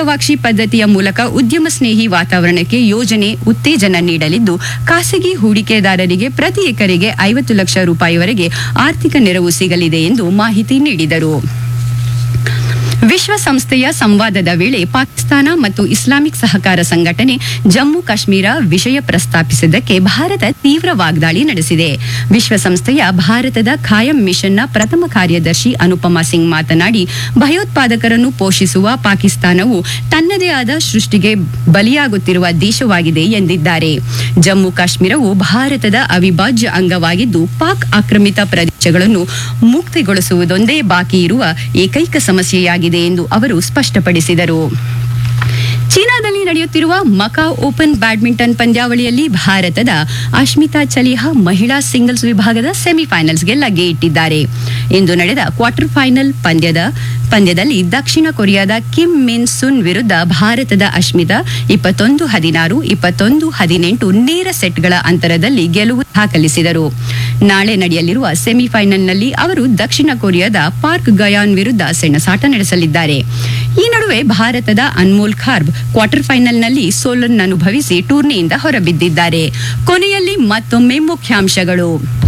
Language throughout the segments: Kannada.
ಗವಾಕ್ಷಿ ಪದ್ಧತಿಯ ಮೂಲಕ ಉದ್ಯಮ ಸ್ನೇಹಿ ವಾತಾವರಣಕ್ಕೆ ಯೋಜನೆ ಉತ್ತೇಜನ ನೀಡಲಿದ್ದು ಖಾಸಗಿ ಹೂಡಿಕೆದಾರರಿಗೆ ಪ್ರತಿ ಎಕರೆಗೆ ಐವತ್ತು ಲಕ್ಷ ರೂಪಾಯಿವರೆಗೆ ಆರ್ಥಿಕ ನೆರವು ಸಿಗಲಿದೆ ಎಂದು ಮಾಹಿತಿ ನೀಡಿದರು ವಿಶ್ವಸಂಸ್ಥೆಯ ಸಂವಾದದ ವೇಳೆ ಪಾಕಿಸ್ತಾನ ಮತ್ತು ಇಸ್ಲಾಮಿಕ್ ಸಹಕಾರ ಸಂಘಟನೆ ಜಮ್ಮು ಕಾಶ್ಮೀರ ವಿಷಯ ಪ್ರಸ್ತಾಪಿಸಿದ್ದಕ್ಕೆ ಭಾರತ ತೀವ್ರ ವಾಗ್ದಾಳಿ ನಡೆಸಿದೆ ವಿಶ್ವಸಂಸ್ಥೆಯ ಭಾರತದ ಖಾಯಂ ಮಿಷನ್ನ ಪ್ರಥಮ ಕಾರ್ಯದರ್ಶಿ ಅನುಪಮಾ ಸಿಂಗ್ ಮಾತನಾಡಿ ಭಯೋತ್ಪಾದಕರನ್ನು ಪೋಷಿಸುವ ಪಾಕಿಸ್ತಾನವು ತನ್ನದೇ ಆದ ಸೃಷ್ಟಿಗೆ ಬಲಿಯಾಗುತ್ತಿರುವ ದೇಶವಾಗಿದೆ ಎಂದಿದ್ದಾರೆ ಜಮ್ಮು ಕಾಶ್ಮೀರವು ಭಾರತದ ಅವಿಭಾಜ್ಯ ಅಂಗವಾಗಿದ್ದು ಪಾಕ್ ಆಕ್ರಮಿತ ಪ್ರದೇಶಗಳನ್ನು ಮುಕ್ತಿಗೊಳಿಸುವುದೊಂದೇ ಬಾಕಿ ಇರುವ ಏಕೈಕ ಸಮಸ್ಯೆಯಾಗಿದೆ ಎಂದು ಅವರು ಸ್ಪಷ್ಟಪಡಿಸಿದರು ಚೀನಾದಲ್ಲಿ ನಡೆಯುತ್ತಿರುವ ಮಕಾ ಓಪನ್ ಬ್ಯಾಡ್ಮಿಂಟನ್ ಪಂದ್ಯಾವಳಿಯಲ್ಲಿ ಭಾರತದ ಅಶ್ಮಿತಾ ಚಲಿಹಾ ಮಹಿಳಾ ಸಿಂಗಲ್ಸ್ ವಿಭಾಗದ ಸೆಮಿಫೈನಲ್ಸ್ಗೆ ಲಗ್ಗೆ ಇಟ್ಟಿದ್ದಾರೆ ಇಂದು ನಡೆದ ಕ್ವಾರ್ಟರ್ ಫೈನಲ್ ಪಂದ್ಯದ ಪಂದ್ಯದಲ್ಲಿ ದಕ್ಷಿಣ ಕೊರಿಯಾದ ಕಿಮ್ ಮಿನ್ ಸುನ್ ವಿರುದ್ಧ ಭಾರತದ ಅಶ್ಮಿತಾ ಇಪ್ಪತ್ತೊಂದು ಹದಿನಾರು ಇಪ್ಪತ್ತೊಂದು ಹದಿನೆಂಟು ನೇರ ಸೆಟ್ಗಳ ಅಂತರದಲ್ಲಿ ಗೆಲುವು ದಾಖಲಿಸಿದರು ನಾಳೆ ನಡೆಯಲಿರುವ ಸೆಮಿಫೈನಲ್ನಲ್ಲಿ ಅವರು ದಕ್ಷಿಣ ಕೊರಿಯಾದ ಪಾರ್ಕ್ ಗಯಾನ್ ವಿರುದ್ಧ ಸೆಣಸಾಟ ನಡೆಸಲಿದ್ದಾರೆ ಈ ನಡುವೆ ಭಾರತದ ಅನ್ಮೋಲ್ ಖಾರ್ಬ್ ಕ್ವಾರ್ಟರ್ ಫೈನಲ್ನಲ್ಲಿ ಸೋಲನ್ನು ಅನುಭವಿಸಿ ಟೂರ್ನಿಯಿಂದ ಹೊರಬಿದ್ದಿದ್ದಾರೆ ಕೊನೆಯಲ್ಲಿ ಮತ್ತೊಮ್ಮೆ ಮುಖ್ಯಾಂಶಗಳು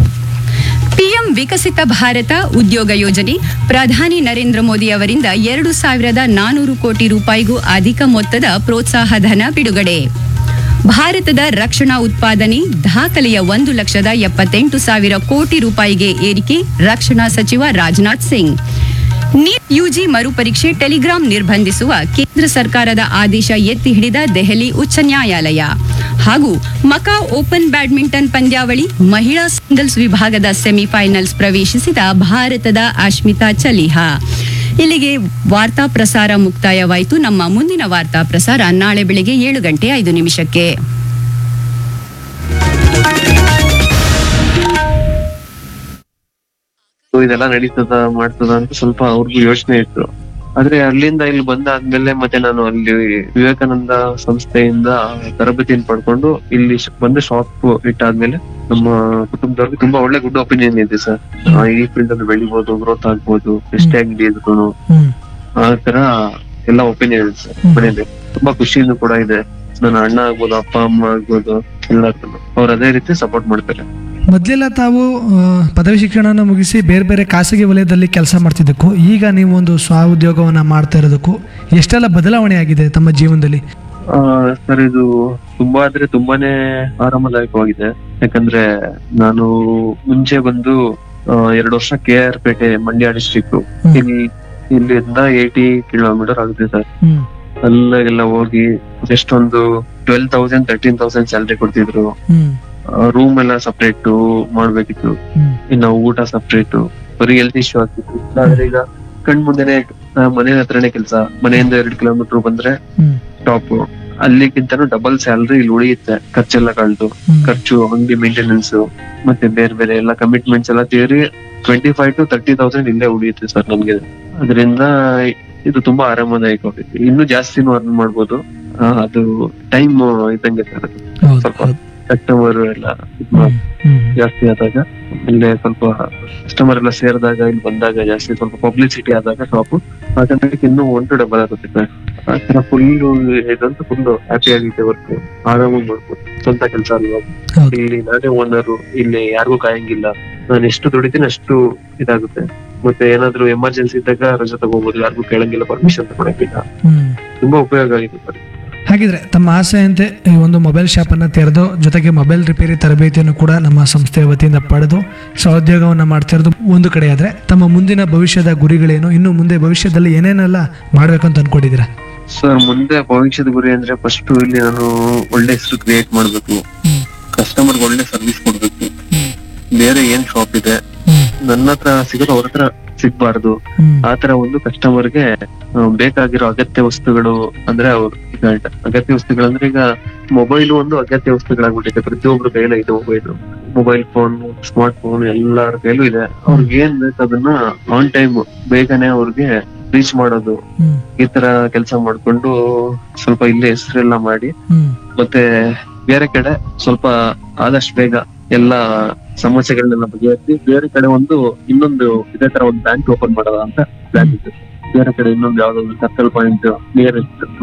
ಪಿಎಂ ವಿಕಸಿತ ಭಾರತ ಉದ್ಯೋಗ ಯೋಜನೆ ಪ್ರಧಾನಿ ನರೇಂದ್ರ ಮೋದಿ ಅವರಿಂದ ಎರಡು ಸಾವಿರದ ನಾನೂರು ಕೋಟಿ ರೂಪಾಯಿಗೂ ಅಧಿಕ ಮೊತ್ತದ ಪ್ರೋತ್ಸಾಹ ಧನ ಬಿಡುಗಡೆ ಭಾರತದ ರಕ್ಷಣಾ ಉತ್ಪಾದನೆ ದಾಖಲೆಯ ಒಂದು ಲಕ್ಷದ ಎಪ್ಪತ್ತೆಂಟು ಸಾವಿರ ಕೋಟಿ ರೂಪಾಯಿಗೆ ಏರಿಕೆ ರಕ್ಷಣಾ ಸಚಿವ ರಾಜನಾಥ್ ಸಿಂಗ್ ನೀಟ್ ಯುಜಿ ಮರುಪರೀಕ್ಷೆ ಟೆಲಿಗ್ರಾಂ ನಿರ್ಬಂಧಿಸುವ ಕೇಂದ್ರ ಸರ್ಕಾರದ ಆದೇಶ ಎತ್ತಿ ಹಿಡಿದ ದೆಹಲಿ ಉಚ್ಚ ನ್ಯಾಯಾಲಯ ಹಾಗೂ ಮಕಾ ಓಪನ್ ಬ್ಯಾಡ್ಮಿಂಟನ್ ಪಂದ್ಯಾವಳಿ ಮಹಿಳಾ ಸಿಂಗಲ್ಸ್ ವಿಭಾಗದ ಸೆಮಿಫೈನಲ್ಸ್ ಪ್ರವೇಶಿಸಿದ ಭಾರತದ ಅಶ್ಮಿತಾ ಚಲಿಹಾ ಇಲ್ಲಿಗೆ ವಾರ್ತಾ ಪ್ರಸಾರ ಮುಕ್ತಾಯವಾಯಿತು ನಮ್ಮ ಮುಂದಿನ ವಾರ್ತಾ ಪ್ರಸಾರ ನಾಳೆ ಬೆಳಿಗ್ಗೆ ಏಳು ಗಂಟೆ ಐದು ನಿಮಿಷಕ್ಕೆ ಸೊ ಇದೆಲ್ಲ ನಡೀತದ ಮಾಡ್ತದ ಅಂತ ಸ್ವಲ್ಪ ಅವ್ರಿಗೂ ಯೋಚನೆ ಇತ್ತು ಆದ್ರೆ ಅಲ್ಲಿಂದ ಇಲ್ಲಿ ಬಂದಾದ್ಮೇಲೆ ಮತ್ತೆ ನಾನು ಅಲ್ಲಿ ವಿವೇಕಾನಂದ ಸಂಸ್ಥೆಯಿಂದ ತರಬೇತಿಯನ್ನು ಪಡ್ಕೊಂಡು ಇಲ್ಲಿ ಶ- ಬಂದು ಶಾಪ್ ಇಟ್ಟಾದ್ಮೇಲೆ ನಮ್ಮ ಕುಟುಂಬದವ್ರಿಗೆ ತುಂಬಾ ಒಳ್ಳೆ ಗುಡ್ ಒಪಿನಿಯನ್ ಇದೆ ಸರ್ ಈ ಫೀಲ್ಡ್ ಅಲ್ಲಿ ಬೆಳಿಬಹುದು ಗ್ರೋತ್ ಆಗ್ಬೋದು ಎಷ್ಟೇ ಅಂಗಡಿ ಇದ್ರು ಹ್ಮ್ ಆ ತರ ಎಲ್ಲ ಒಪಿನಿಯನ್ ಇದೆ ಸರ್ ಮನೇಲಿ ತುಂಬಾ ಖುಷಿನೂ ಕೂಡ ಇದೆ ನನ್ನ ಅಣ್ಣ ಆಗ್ಬೋದು ಅಪ್ಪ ಅಮ್ಮ ಆಗ್ಬೋದು ಎಲ್ಲರಿಗೂ ಅವ್ರು ಅದೇ ರೀತಿ ಸಪೋರ್ಟ್ ಮಾಡ್ತಾರೆ ಮೊದಲೆಲ್ಲ ತಾವು ಆ, ಪದವಿ ಶಿಕ್ಷಣನ ಮುಗಿಸಿ ಬೇರೆ ಬೇರೆ ಖಾಸಗಿ ವಲಯದಲ್ಲಿ ಕೆಲಸ ಮಾಡ್ತಿದ್ದಕ್ಕೂ ಈಗ ನೀವು ಒಂದು ಸ್ವ ಉದ್ಯೋಗವನ್ನ ಮಾಡ್ತಾ ಇರೋದಕ್ಕೂ ಎಷ್ಟೆಲ್ಲ ಬದಲಾವಣೆ ಆಗಿದೆ ತಮ್ಮ ಜೀವನದಲ್ಲಿ ಆ ಸರ್ ಇದು ತುಂಬಾ ಅಂದ್ರೆ ತುಂಬಾನೇ ಆರಾಮದಾಯಕವಾಗಿದೆ ಯಾಕಂದ್ರೆ ನಾನು ಮುಂಚೆ ಬಂದು ಆ, ಎರಡು ವರ್ಷ ಕೆ ಆರ್ ಪೇಟೆ ಮಂಡ್ಯ ಡಿಸ್ಟ್ರಿಕ್ಟ್ ಹ್ಮ್. ಇಲ್ಲಿ ಇಲ್ಲಿಂದ ಏಯ್ಟಿ ಕಿಲೋಮೀಟರ್ ಆಗುತ್ತೆ ಸರ್ ಹ್ಮ್ ಅಲ್ಲೆಲ್ಲ ಹೋಗಿ ಜಸ್ಟ್ ಒಂದು twelve thousand thirteen thousand salary ಕೊಡ್ತಿದ್ರು ಹ್ಮ್ ರೂಮ್ ಎಲ್ಲ ಸಪ್ರೇಟ್ ಮಾಡ್ಬೇಕಿತ್ತು ಹ್ಮ್ ಇನ್ನು ಊಟ ಸಪ್ರೇಟ್ ಬರೀ ಹೆಲ್ತ್ ಇಶ್ಯೂ ಆಗ್ತಿತ್ತು ಆದ್ರೆ ಈಗ ಕಣ್ ಮುಂದೆನೆ ಆ, ಮನೆ ಹತ್ರನೇ ಕೆಲಸ ಮನೆಯಿಂದ ಎರಡು ಕಿಲೋಮೀಟರ್ ಬಂದ್ರೆ ಹ್ಮ್ ಟಾಪ್ ಅಲ್ಲಿಗಿಂತನೂ ಡಬಲ್ ಸ್ಯಾಲ್ರಿ ಇಲ್ಲಿ ಉಳಿಯುತ್ತೆ ಖರ್ಚೆಲ್ಲ ಕಳ್ದು ಹ್ಮ್ ಖರ್ಚು ಅಂಗಡಿ ಮೇಂಟೆನೆನ್ಸ್ ಮತ್ತೆ ಬೇರೆ ಬೇರೆ ಎಲ್ಲ ಕಮಿಟ್ಮೆಂಟ್ಸ್ ಎಲ್ಲ ಸೇರಿ twenty five to thirty thousand ಇಲ್ಲೇ ಉಳಿಯುತ್ತೆ ಸರ್ ನಮ್ಗೆ ಅದರಿಂದ ಇದು ತುಂಬಾ ಆರಾಮದಾಯಕವಾಗಿದೆ ಇನ್ನೂ ಜಾಸ್ತಿನೂ ಅರ್ನ್ ಮಾಡ್ಬೋದು ಆ, ಅದು ಟೈಮ್ ಇದ್ದಂಗೆ ಸರ್ ಅದು. ಹೌದು ಸ್ವಲ್ಪ ಹೌದು ಕಸ್ಟಮರ್ ಎಲ್ಲ ಇದ್ ಹ್ಮ್ ಮಾಡ್- ಹ್ಮ್ ಜಾಸ್ತಿ ಆದಾಗ ಇಲ್ಲೇ ಸ್ವಲ್ಪ ಕಸ್ಟಮರ್ ಎಲ್ಲ ಸೇರಿದಾಗ ಇಲ್ಲಿ ಬಂದಾಗ ಜಾಸ್ತಿ ಸ್ವಲ್ಪ ಪಬ್ಲಿಸಿಟಿ ಆದಾಗ ಶಾಪ್ ಆಟೋಮೆಟಿಕ್ ಇನ್ನೂ ಒನ್ ಟು ಡಬಲ್ ಆಗುತ್ತೆ ಸರ್ ಆ ತರ ಫುಲ್ ಇದಂತೂ ಫುಲ್ ಹ್ಯಾಪಿ ಆಗಿದೆ ವರ್ಕ್ ಆರಾಮಾಗಿ ಮಾಡ್ಬೋದು ಸ್ವಂತ ಕೆಲಸ ಅಲ್ವಾ ಹೌದು ಇಲ್ಲಿ ನಾನೇ ಓನರು ಇಲ್ಲಿ ಯಾರಿಗೂ ಕಾಯಂಗಿಲ್ಲ ನಾನು ಎಷ್ಟು ದುಡಿತೀನಿ ಅಷ್ಟು ಇದಾಗುತ್ತೆ ಮತ್ತೆ ಏನಾದ್ರು ಎಮರ್ಜೆನ್ಸಿ ಇದ್ದಾಗ ರಜೆ ತಗೋಬಹುದು ಯಾರಿಗೂ ಕೇಳಂಗಿಲ್ಲ ಪರ್ಮಿಷನ್ ತಗೊಳಂಗಿಲ್ಲ ಹ್ಮ್ ತುಂಬಾ ಉಪಯೋಗ ಆಗಿದೆ ಸರ್ ಹಾಗಿದ್ರೆ ತಮ್ಮ ಆಸೆಯಂತೆ ಈ ಒಂದು ಮೊಬೈಲ್ ಶಾಪನ್ನು ತೆರೆದು ಜೊತೆಗೆ ಮೊಬೈಲ್ ರಿಪೇರಿ ತರಬೇತಿಯನ್ನು ಕೂಡ ನಮ್ಮ ಸಂಸ್ಥೆಯ ವತಿಯಿಂದ ಪಡೆದು ಸಹೋದ್ಯೋಗವನ್ನು ಮಾಡ್ತಿರೋದು ಒಂದು ಕಡೆ ಆದರೆ ತಮ್ಮ ಮುಂದಿನ ಭವಿಷ್ಯದ ಗುರಿಗಳೇನು ಇನ್ನು ಮುಂದೆ ಭವಿಷ್ಯದಲ್ಲಿ ಏನೇನೆಲ್ಲ ಮಾಡ್ಬೇಕಂತ ಅನ್ಕೊಂಡಿದ್ದೀರಾ ಸರ್ ಮುಂದೆ ಭವಿಷ್ಯದ ಗುರಿ ಅಂದ್ರೆ ಫಸ್ಟ್ ಇಲ್ಲಿ ನಾನು ಒಳ್ಳೆ ಹೆಸರು ಕ್ರಿಯೇಟ್ ಮಾಡ್ಬೇಕು ಕಸ್ಟಮರ್ ಒಳ್ಳೆ ಸರ್ವಿಸ್ ಕೊಡ್ಬೇಕು ಬೇರೆ ಏನ್ ಶಾಪ್ ಇದೆ ಹ್ಮ್ ನನ್ನ ಹತ್ರ ಸಿಗೋದು ಅವ್ರ ಹತ್ರ ಸಿಗ್ಬಾರ್ದು ಹ್ಮ್ ಆ ತರ ಒಂದು ಕಸ್ಟಮರ್ಗೆ ಬೇಕಾಗಿರೋ ಅಗತ್ಯ ವಸ್ತುಗಳು ಅಂದ್ರೆ ಅವ್ರು ಈಗ ಅಗತ್ಯ ವಸ್ತುಗಳಂದ್ರೆ ಈಗ ಮೊಬೈಲ್ ಒಂದು ಅಗತ್ಯ ವಸ್ತುಗಳಾಗ್ಬಿಟ್ಟಿದೆ ಪ್ರತಿಯೊಬ್ರು ಕೈಲೂ ಇದೆ mobile mobile phone smartphone ಎಲ್ಲರ ಕೈಲೂ ಇದೆ ಅವ್ರಿಗೆ ಏನ್ ಬೇಕು ಅದನ್ನ ಆನ್ ಟೈಮ್ ಬೇಗನೆ ಅವ್ರಿಗೆ ರೀಚ್ ಮಾಡೋದು ಹ್ಮ್ ಈ ತರ ಕೆಲಸ ಮಾಡ್ಕೊಂಡು ಸ್ವಲ್ಪ ಇಲ್ಲೇ ಹೆಸರೆಲ್ಲ ಮಾಡಿ ಹ್ಮ್ ಮತ್ತೆ ಬೇರೆ ಕಡೆ ಸ್ವಲ್ಪ ಆದಷ್ಟು ಬೇಗ ಎಲ್ಲ ಸಮಸ್ಯೆಗಳನ್ನೆಲ್ಲ ಬಗೆಹರಿಸಿ ಬೇರೆ ಕಡೆ ಒಂದು ಇನ್ನೊಂದು ಇದೇ ತರ ಒಂದು ಬ್ಯಾಂಕ್ ಓಪನ್ ಮಾಡೋದ ಅಂತ ಪ್ಲಾನ್ ಇದೆ ಬೇರೆ ಕಡೆ ಇನ್ನೊಂದು ಯಾವ್ದೋ ಸರ್ಕಲ್ ಪಾಯಿಂಟ್ ನಿಯರೆಸ್ಟ್